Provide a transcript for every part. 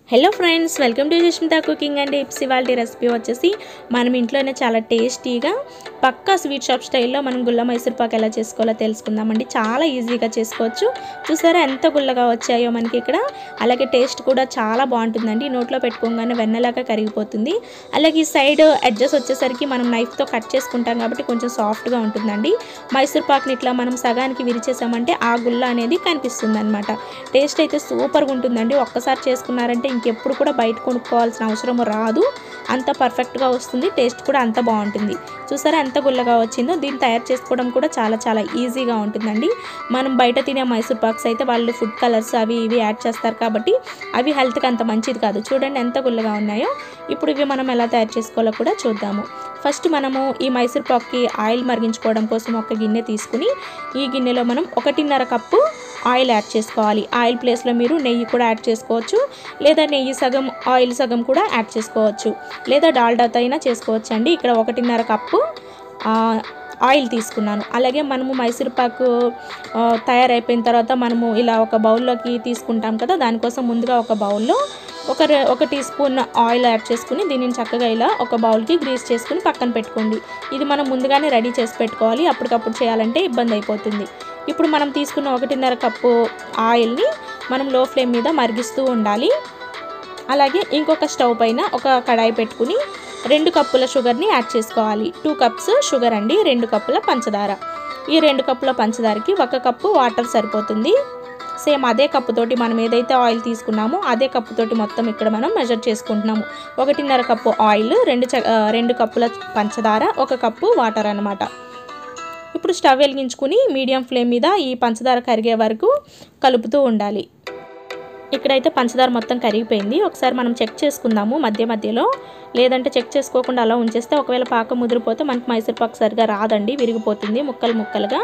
hello friends welcome to Jasmitha cooking and tips ఇవాళ recipe వచ్చేసి మనం ఇంట్లోనే చాలా టేస్టీగా పక్కా స్వీట్ షాప్ స్టైల్లో మనం గుల్ల మైసూర్ పాక్ ఎలా చేసుకోవాలో తెలుసుకుందామండి చాలా ఈజీగా చేసుకోవచ్చు చూసారా ఎంత గుల్లగా వచ్చాయో మనకి ఇక్కడ అలాగే టేస్ట్ కూడా చాలా బాగుంటుందండి నోట్లో పెట్టుకోగానే వెన్నలాగా కరిగిపోతుంది అలాగే ఈ సైడ్ అడ్జస్ట్ వచ్చేసరికి మనం నైఫ్తో కట్ చేసుకుంటాం కాబట్టి కొంచెం సాఫ్ట్గా ఉంటుందండి మైసూర్ పాక్ని ఇట్లా మనం సగానికి విరిచేసామంటే ఆ గుల్ల అనేది కనిపిస్తుంది అనమాట టేస్ట్ అయితే సూపర్గా ఉంటుందండి ఒక్కసారి చేసుకున్నారంటే ఇంకెప్పుడు కూడా బయట కొనుక్కోవాల్సిన అవసరం రాదు అంత పర్ఫెక్ట్గా వస్తుంది టేస్ట్ కూడా అంత బాగుంటుంది చూసారా ఎంత గుల్లగా వచ్చిందో దీన్ని తయారు చేసుకోవడం కూడా చాలా చాలా ఈజీగా ఉంటుందండి మనం బయట తినే మైసూర్ పాక్స్ అయితే వాళ్ళు ఫుడ్ కలర్స్ అవి ఇవి యాడ్ చేస్తారు కాబట్టి అవి హెల్త్కి అంత మంచిది కాదు చూడండి ఎంత గుల్లగా ఉన్నాయో ఇప్పుడు ఇవి మనం ఎలా తయారు చేసుకోవాలో కూడా చూద్దాము ఫస్ట్ మనము ఈ మైసూర్ పాక్కి ఆయిల్ మరిగించుకోవడం కోసం ఒక గిన్నె తీసుకుని ఈ గిన్నెలో మనం ఒకటిన్నర కప్పు ఆయిల్ యాడ్ చేసుకోవాలి ఆయిల్ ప్లేస్లో మీరు నెయ్యి కూడా యాడ్ చేసుకోవచ్చు లేదా నెయ్యి సగం ఆయిల్ సగం కూడా యాడ్ చేసుకోవచ్చు లేదా డాల్డాతో అయినా చేసుకోవచ్చు అండి ఇక్కడ ఒకటిన్నర కప్పు ఆ, ఆయిల్ తీసుకున్నాను అలాగే మనము మైసూర్ పాకు ఆ, తయారైపోయిన తర్వాత మనము ఇలా ఒక బౌల్లోకి తీసుకుంటాం కదా దానికోసం ముందుగా ఒక బౌల్లో ఒక రె- ఒక టీ స్పూన్ ఆయిల్ యాడ్ చేసుకుని దీనిని చక్కగా ఇలా ఒక బౌల్కి గ్రీస్ చేసుకుని పక్కన పెట్టుకోండి ఇది మనం ముందుగానే రెడీ చేసి పెట్టుకోవాలి అప్పటికప్పుడు చేయాలంటే ఇబ్బంది అయిపోతుంది ఇప్పుడు మనం తీసుకున్న ఒకటిన్నర కప్పు ఆయిల్ని మనం లో ఫ్లేమ్ మీద మరిగిస్తూ ఉండాలి అలాగే ఇంకొక స్టవ్ పైన ఒక కడాయి పెట్టుకుని రెండు కప్పుల షుగర్ని యాడ్ చేసుకోవాలి టూ కప్స్ షుగర్ అండి రెండు కప్పుల పంచదార ఈ రెండు కప్పుల పంచదారకి ఒక కప్పు వాటర్ సరిపోతుంది సేమ్ అదే కప్పుతోటి మనం ఏదైతే ఆయిల్ తీసుకున్నామో అదే కప్పుతోటి మొత్తం ఇక్కడ మనం మెజర్ చేసుకుంటున్నాము ఒకటిన్నర కప్పు ఆయిల్ రెండు చ- ఆ, రెండు కప్పుల పంచదార ఒక కప్పు వాటర్ అన్నమాట ఇప్పుడు స్టవ్ వెలిగించుకుని మీడియం ఫ్లేమ్ మీద ఈ పంచదార కరిగే వరకు కలుపుతూ ఉండాలి ఇక్కడైతే పంచదార మొత్తం కరిగిపోయింది ఒకసారి మనం చెక్ చేసుకుందాము మధ్య మధ్యలో లేదంటే చెక్ చేసుకోకుండా అలా ఉంచేస్తే ఒకవేళ పాకం ముదిరిపోతే మనకి మైసూర్ పాకు సరిగా రాదండి విరిగిపోతుంది ముక్కలు ముక్కలుగా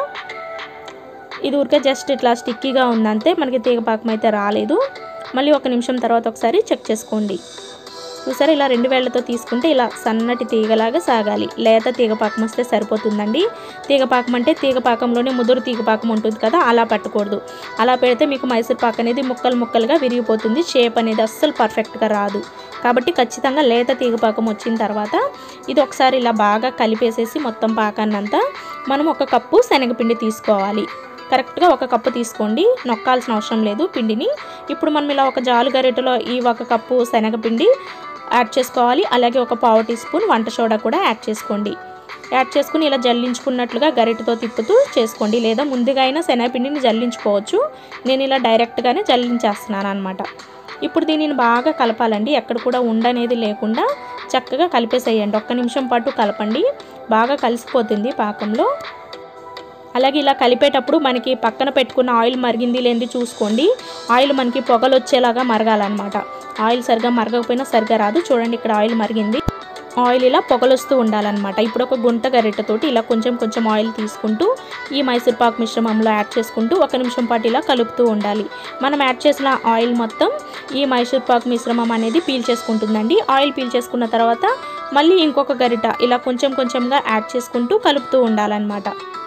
ఇది ఊరికే జస్ట్ ఇట్లా స్టిక్కీగా ఉందంతే మనకి తీగ పాకం అయితే రాలేదు మళ్ళీ ఒక నిమిషం తర్వాత ఒకసారి చెక్ చేసుకోండి చూసారా ఇలా రెండు వేళ్లతో తీసుకుంటే ఇలా సన్నటి తీగలాగా సాగాలి లేత తీగపాకం వస్తే సరిపోతుందండి తీగపాకం అంటే తీగపాకంలోనే ముదురు తీగపాకం ఉంటుంది కదా అలా పట్టకూడదు అలా పెడితే మీకు మైసూర్ పాక్ అనేది ముక్కలు ముక్కలుగా విరిగిపోతుంది షేప్ అనేది అస్సలు పర్ఫెక్ట్గా రాదు కాబట్టి ఖచ్చితంగా లేత తీగపాకం వచ్చిన తర్వాత ఇది ఒకసారి ఇలా బాగా కలిపేసేసి మొత్తం పాకాన్నంతా మనం ఒక కప్పు శనగపిండి తీసుకోవాలి కరెక్ట్గా ఒక కప్పు తీసుకోండి నొక్కాల్సిన అవసరం లేదు పిండిని ఇప్పుడు మనం ఇలా ఒక జాలు గరిటెలో ఈ ఒక కప్పు శనగపిండి యాడ్ చేసుకోవాలి అలాగే ఒక పావు టీ స్పూన్ వంట సోడా కూడా యాడ్ చేసుకోండి యాడ్ చేసుకుని ఇలా జల్లించుకున్నట్లుగా గరిటెతో తిప్పుతూ చేసుకోండి లేదా ముందుగా అయినా శనగపిండిని జల్లించుకోవచ్చు నేను ఇలా డైరెక్ట్గానే జల్లించేస్తున్నాను అనమాట ఇప్పుడు దీనిని బాగా కలపాలండి ఎక్కడ కూడా ఉండనేది లేకుండా చక్కగా కలిపేసేయండి ఒక్క నిమిషం పాటు కలపండి బాగా కలిసిపోతుంది పాకంలో అలాగే ఇలా కలిపేటప్పుడు మనకి పక్కన పెట్టుకున్న ఆయిల్ మరిగింది లేనిది చూసుకోండి ఆయిల్ మనకి పొగలు వచ్చేలాగా మరగాలన్నమాట ఆయిల్ సరిగా మరగకపోయినా సరిగా రాదు చూడండి ఇక్కడ ఆయిల్ మరిగింది ఆయిల్ ఇలా పొగలొస్తూ ఉండాలన్నమాట ఇప్పుడు ఒక గుంట గరిటెతోటి ఇలా కొంచెం కొంచెం ఆయిల్ తీసుకుంటూ ఈ మైసూర్ పాక్ మిశ్రమంలో యాడ్ చేసుకుంటూ ఒక నిమిషం పాటు ఇలా కలుపుతూ ఉండాలి మనం యాడ్ చేసిన ఆయిల్ మొత్తం ఈ మైసూర్ పాక్ మిశ్రమం అనేది పీల్ చేసుకుంటుందండి ఆయిల్ పీల్ చేసుకున్న తర్వాత మళ్ళీ ఇంకొక గరిట ఇలా కొంచెం కొంచెంగా యాడ్ చేసుకుంటూ కలుపుతూ ఉండాలన్నమాట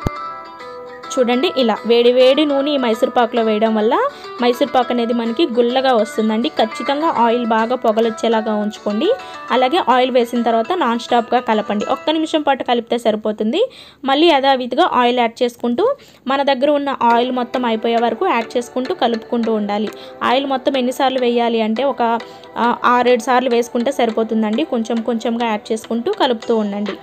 చూడండి ఇలా వేడి వేడి నూనె ఈ మైసూర్ పాకులో వేయడం వల్ల మైసూర్ పాక్ అనేది మనకి గుల్లగా వస్తుందండి ఖచ్చితంగా ఆయిల్ బాగా పొగలొచ్చేలాగా ఉంచుకోండి అలాగే ఆయిల్ వేసిన తర్వాత నాన్ స్టాప్గా కలపండి ఒక్క నిమిషం పాటు కలిపితే సరిపోతుంది మళ్ళీ యథావిధిగా ఆయిల్ యాడ్ చేసుకుంటూ మన దగ్గర ఉన్న ఆయిల్ మొత్తం అయిపోయే వరకు యాడ్ చేసుకుంటూ కలుపుకుంటూ ఉండాలి ఆయిల్ మొత్తం ఎన్నిసార్లు వేయాలి అంటే ఒక ఆ, ఆరేడు సార్లు వేసుకుంటే సరిపోతుందండి కొంచెం కొంచెంగా యాడ్ చేసుకుంటూ కలుపుతూ ఉండండి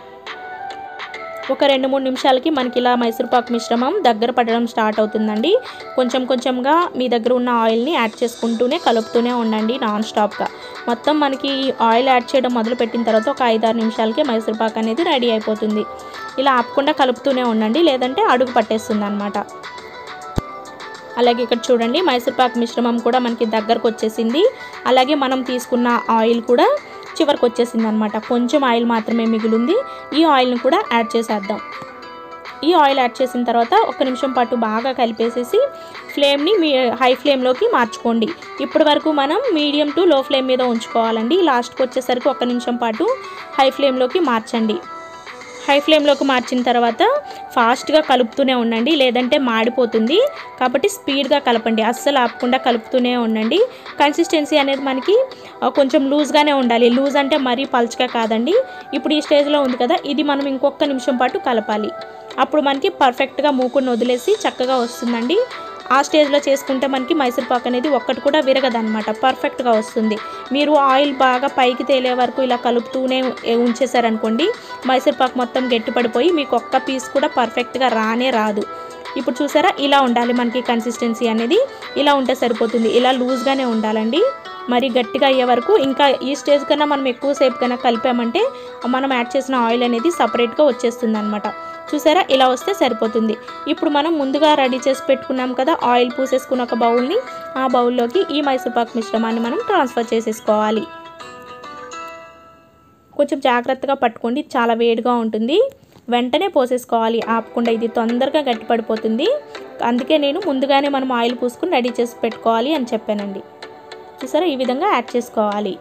ఒక రెండు మూడు నిమిషాలకి మనకి ఇలా మైసూర్పాకు మిశ్రమం దగ్గర పడడం స్టార్ట్ అవుతుందండి కొంచెం కొంచెంగా మీ దగ్గర ఉన్న ఆయిల్ని యాడ్ చేసుకుంటూనే కలుపుతూనే ఉండండి నాన్ స్టాప్గా మొత్తం మనకి ఈ ఆయిల్ యాడ్ చేయడం మొదలు పెట్టిన తర్వాత ఒక ఐదారు నిమిషాలకి మైసూర్పాకు అనేది రెడీ అయిపోతుంది ఇలా ఆపకుండా కలుపుతూనే ఉండండి లేదంటే అడుగు పట్టేస్తుంది అనమాట అలాగే ఇక్కడ చూడండి మైసూర్పాకు మిశ్రమం కూడా మనకి దగ్గరకు వచ్చేసింది అలాగే మనం తీసుకున్న ఆయిల్ కూడా చివరికి వచ్చేసింది అనమాట కొంచెం ఆయిల్ మాత్రమే మిగిలింది ఈ ఆయిల్ని కూడా యాడ్ చేసేద్దాం ఈ ఆయిల్ యాడ్ చేసిన తర్వాత ఒక నిమిషం పాటు బాగా కలిపేసేసి ఫ్లేమ్ని మీ హై ఫ్లేమ్లోకి మార్చుకోండి ఇప్పటి వరకు మనం మీడియం టు లో ఫ్లేమ్ మీద ఉంచుకోవాలండి లాస్ట్కి వచ్చేసరికి ఒక నిమిషం పాటు హై ఫ్లేమ్లోకి మార్చండి హై ఫ్లేమ్లోకి మార్చిన తర్వాత ఫాస్ట్గా కలుపుతూనే ఉండండి లేదంటే మాడిపోతుంది కాబట్టి స్పీడ్గా కలపండి అస్సలు ఆపకుండా కలుపుతూనే ఉండండి కన్సిస్టెన్సీ అనేది మనకి ఆ, కొంచెం లూజ్గానే ఉండాలి లూజ్ అంటే మరీ పల్చగా కాదండి ఇప్పుడు ఈ స్టేజ్లో ఉంది కదా ఇది మనం ఇంకొక నిమిషం పాటు కలపాలి అప్పుడు మనకి పర్ఫెక్ట్గా మూకుని వదిలేసి చక్కగా వస్తుందండి ఆ స్టేజ్లో చేసుకుంటే మనకి మైసూర్ పాక్ అనేది ఒక్కటి కూడా విరగదనమాట పర్ఫెక్ట్గా వస్తుంది మీరు ఆయిల్ బాగా పైకి తేలే వరకు ఇలా కలుపుతూనే ఉ- ఉంచేసారనుకోండి మైసూర్ పాక్ మొత్తం గట్టిపడిపోయి మీకు ఒక్క పీస్ కూడా పర్ఫెక్ట్గా రానే రాదు ఇప్పుడు చూసారా ఇలా ఉండాలి మనకి కన్సిస్టెన్సీ అనేది ఇలా ఉంటే సరిపోతుంది ఇలా లూజ్గానే ఉండాలండి మరి గట్టిగా అయ్యే వరకు ఇంకా ఈ స్టేజ్ కన్నా మనం ఎక్కువసేపు కన్నా కలిపామంటే మనం యాడ్ చేసిన ఆయిల్ అనేది సపరేట్గా వచ్చేస్తుంది అనమాట చూసారా ఇలా వస్తే సరిపోతుంది ఇప్పుడు మనం ముందుగా రెడీ చేసి పెట్టుకున్నాం కదా ఆయిల్ పూసేసుకున్న ఒక బౌల్ని ఆ బౌల్లోకి ఈ మైసూర్పాక్ మిశ్రమాన్ని మనం ట్రాన్స్ఫర్ చేసేసుకోవాలి కొంచెం జాగ్రత్తగా పట్టుకోండి చాలా వేడిగా ఉంటుంది వెంటనే పోసేసుకోవాలి ఆపకుండా ఇది తొందరగా గట్టిపడిపోతుంది అందుకే నేను ముందుగానే మనం ఆయిల్ పూసుకుని రెడీ చేసి పెట్టుకోవాలి అని చెప్పానండి చూసారా ఈ విధంగా యాడ్ చేసుకోవాలి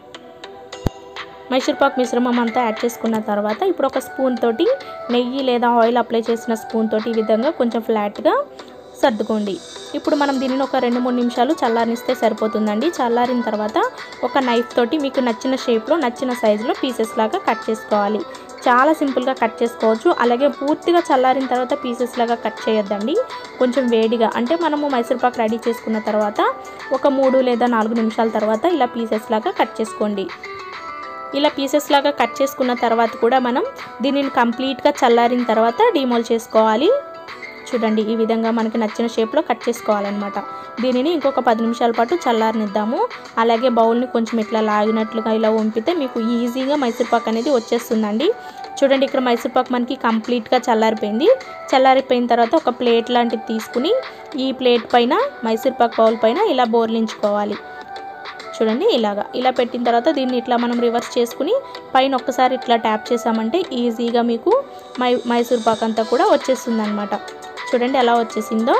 మైసూర్పాక్ మిశ్రమం అంతా యాడ్ చేసుకున్న తర్వాత ఇప్పుడు ఒక స్పూన్ తోటి నెయ్యి లేదా ఆయిల్ అప్లై చేసిన స్పూన్ తోటి ఈ విధంగా కొంచెం ఫ్లాట్గా సర్దుకోండి ఇప్పుడు మనం దీనిని ఒక రెండు మూడు నిమిషాలు చల్లారనిస్తే సరిపోతుందండి చల్లారిన తర్వాత ఒక నైఫ్ తోటి మీకు నచ్చిన షేప్లో నచ్చిన సైజులో పీసెస్ లాగా కట్ చేసుకోవాలి చాలా సింపుల్గా కట్ చేసుకోవచ్చు అలాగే పూర్తిగా చల్లారిన తర్వాత పీసెస్ లాగా కట్ చేయొద్దండి కొంచెం వేడిగా అంటే మనము మైసూర్పాక్ రెడీ చేసుకున్న తర్వాత ఒక మూడు లేదా నాలుగు నిమిషాల తర్వాత ఇలా పీసెస్ లాగా కట్ చేసుకోండి ఇలా పీసెస్ లాగా కట్ చేసుకున్న తర్వాత కూడా మనం దీనిని కంప్లీట్గా చల్లారిన తర్వాత డిమోల్ చేసుకోవాలి చూడండి ఈ విధంగా మనకి నచ్చిన షేప్లో కట్ చేసుకోవాలన్నమాట దీనిని ఇంకొక పది నిమిషాల పాటు చల్లారనిద్దాము అలాగే బౌల్ని కొంచెం ఇట్లా లాగినట్లుగా ఇలా వంపితే మీకు ఈజీగా మైసూర్పాక్ అనేది వచ్చేస్తుందండి చూడండి ఇక్కడ మైసూర్పాక్ మనకి కంప్లీట్గా చల్లారిపోయింది చల్లారిపోయిన తర్వాత ఒక ప్లేట్ లాంటిది తీసుకుని ఈ ప్లేట్ పైన మైసూర్పాక్ బౌల్ పైన ఇలా బోర్లించుకోవాలి చూడండి ఇలాగా ఇలా పెట్టిన తర్వాత దీన్ని ఇట్లా మనం రివర్స్ చేసుకుని పైన ఒక్కసారి ఇట్లా ట్యాప్ చేసామంటే ఈజీగా మీకు మై మైసూర్ పాక్ అంతా కూడా వచ్చేస్తుంది అనమాట చూడండి ఎలా వచ్చేసిందో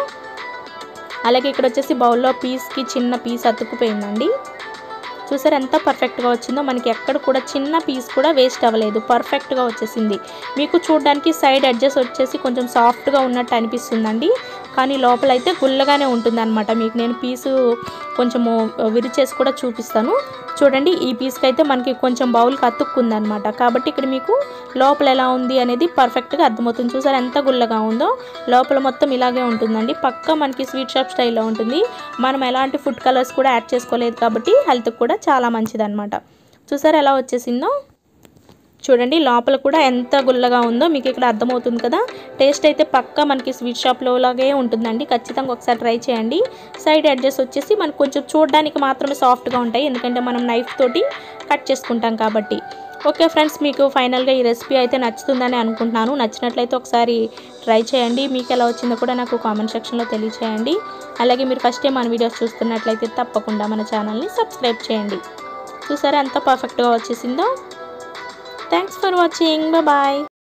అలాగే ఇక్కడ వచ్చేసి బౌల్లో పీస్కి చిన్న పీస్ అతుక్కుపోయిందండి చూసారు ఎంత పర్ఫెక్ట్గా వచ్చిందో మనకి ఎక్కడ కూడా చిన్న పీస్ కూడా వేస్ట్ అవ్వలేదు పర్ఫెక్ట్గా వచ్చేసింది మీకు చూడడానికి సైడ్ అడ్జస్ట్ వచ్చేసి కొంచెం సాఫ్ట్గా ఉన్నట్టు అనిపిస్తుందండి కానీ లోపలైతే గుల్లగానే ఉంటుందన్నమాట మీకు నేను పీసు కొంచెము విరిచేసి కూడా చూపిస్తాను చూడండి ఈ పీస్కి అయితే మనకి కొంచెం బౌల్కి అతుక్కుందనమాట కాబట్టి ఇక్కడ మీకు లోపల ఎలా ఉంది అనేది పర్ఫెక్ట్గా అర్థమవుతుంది చూసారు ఎంత గుల్లగా ఉందో లోపల మొత్తం ఇలాగే ఉంటుందండి పక్క మనకి స్వీట్ షాప్ స్టైల్లో ఉంటుంది మనం ఎలాంటి ఫుడ్ కలర్స్ కూడా యాడ్ చేసుకోలేదు కాబట్టి హెల్త్కి కూడా చాలా మంచిదన్నమాట చూసారు ఎలా వచ్చేసిందో చూడండి లోపల కూడా ఎంత గుల్లగా ఉందో మీకు ఇక్కడ అర్థమవుతుంది కదా టేస్ట్ అయితే పక్కా మనకి స్వీట్ షాప్లో లాగే ఉంటుందండి ఖచ్చితంగా ఒకసారి ట్రై చేయండి సైడ్ అడ్జస్ట్ వచ్చేసి మనకు కొంచెం చూడడానికి మాత్రమే సాఫ్ట్గా ఉంటాయి ఎందుకంటే మనం నైఫ్ తోటి కట్ చేసుకుంటాం కాబట్టి ఓకే ఫ్రెండ్స్ మీకు ఫైనల్గా ఈ రెసిపీ అయితే నచ్చుతుందని అనుకుంటున్నాను నచ్చినట్లయితే ఒకసారి ట్రై చేయండి మీకు ఎలా వచ్చిందో కూడా నాకు కామెంట్ సెక్షన్లో తెలియచేయండి అలాగే మీరు ఫస్ట్ టైం మన వీడియోస్ చూస్తున్నట్లయితే తప్పకుండా మన ఛానల్ని సబ్స్క్రైబ్ చేయండి చూసారా ఎంత పర్ఫెక్ట్గా వచ్చేసిందో థ్యాంక్స్ ఫర్ వాచింగ్ బాయ్